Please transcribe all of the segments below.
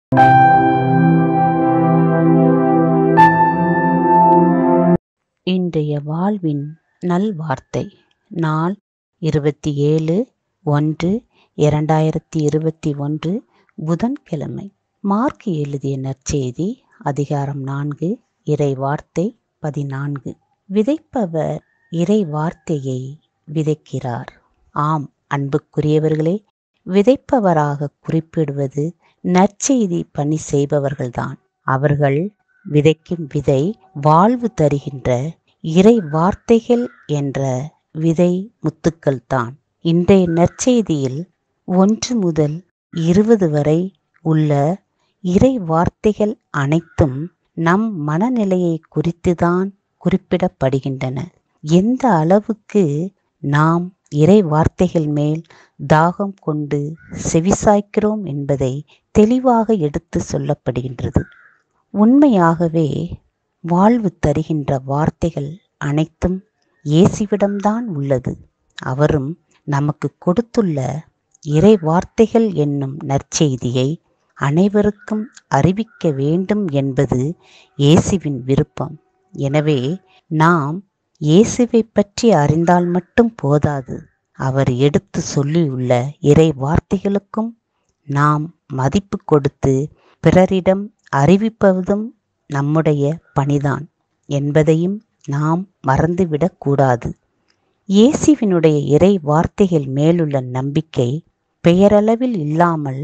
இன்றைய வாழ்வின் நல்வார்த்தை நாள் இருபத்தி ஏழு ஒன்று இரண்டாயிரத்தி இருபத்தி ஒன்று புதன்கிழமை மார்க் எழுதிய நற்செய்தி அதிகாரம் நான்கு இறை வார்த்தை பதினான்கு விதைப்பவர் இறை வார்த்தையை விதைக்கிறார் ஆம் அன்புக்குரியவர்களே விதைப்பவராக குறிப்பிடுவது நற்செய்தி பணி செய்பவர்கள்தான் அவர்கள் விதைக்கும் விதை வாழ்வு தருகின்ற இறை வார்த்தைகள் என்ற விதை முத்துக்கள் தான் இன்றைய நற்செய்தியில் ஒன்று முதல் இருபது வரை உள்ள இறை வார்த்தைகள் அனைத்தும் நம் மனநிலையை குறித்துதான் குறிப்பிடப்படுகின்றன எந்த அளவுக்கு நாம் இறை வார்த்தைகள் மேல் தாகம் கொண்டு செவிசாய்க்கிறோம் என்பதை தெளிவாக எடுத்து சொல்லப்படுகின்றது உண்மையாகவே வாழ்வு தருகின்ற வார்த்தைகள் அனைத்தும் இயேசுவிடம்தான் உள்ளது அவரும் நமக்கு கொடுத்துள்ள இறை வார்த்தைகள் என்னும் நற்செய்தியை அனைவருக்கும் அறிவிக்க வேண்டும் என்பது இயேசுவின் விருப்பம் எனவே நாம் இயேசுவை பற்றி அறிந்தால் மட்டும் போதாது அவர் எடுத்து சொல்லியுள்ள இறை வார்த்தைகளுக்கும் நாம் மதிப்பு கொடுத்து பிறரிடம் அறிவிப்பதும் நம்முடைய பணிதான் என்பதையும் நாம் மறந்துவிடக் கூடாது இயேசுவினுடைய இறை வார்த்தைகள் மேலுள்ள நம்பிக்கை பெயரளவில் இல்லாமல்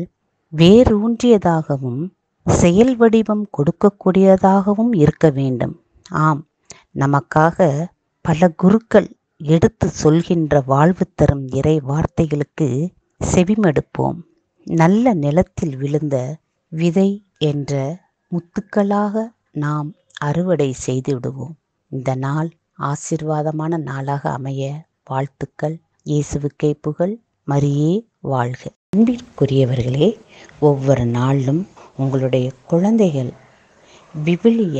வேரூன்றியதாகவும் செயல் வடிவம் கொடுக்கக்கூடியதாகவும் இருக்க வேண்டும் ஆம் நமக்காக பல குருக்கள் எடுத்து சொல்கின்ற வாழ்வு தரும் இறை வார்த்தைகளுக்கு செவிமடுப்போம் நல்ல நிலத்தில் விழுந்த விதை என்ற முத்துக்களாக நாம் அறுவடை செய்து விடுவோம் இந்த நாள் ஆசிர்வாதமான நாளாக அமைய வாழ்த்துக்கள் இயேசுவுக்கே புகழ் மரியே வாழ்க அன்பிற்குரியவர்களே ஒவ்வொரு நாளிலும் உங்களுடைய குழந்தைகள் விவிலிய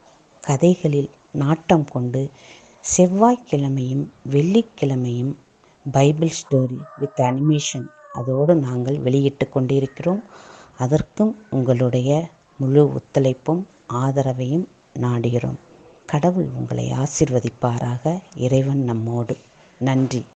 கதைகளில் நாட்டம் கொண்டு செவ்வாய்க்கிழமையும் வெள்ளிக்கிழமையும் பைபிள் ஸ்டோரி வித் அனிமேஷன் அதோடு நாங்கள் வெளியிட்டு கொண்டிருக்கிறோம் அதற்கும் உங்களுடைய முழு ஒத்துழைப்பும் ஆதரவையும் நாடுகிறோம் கடவுள் உங்களை ஆசிர்வதிப்பாராக இறைவன் நம்மோடு நன்றி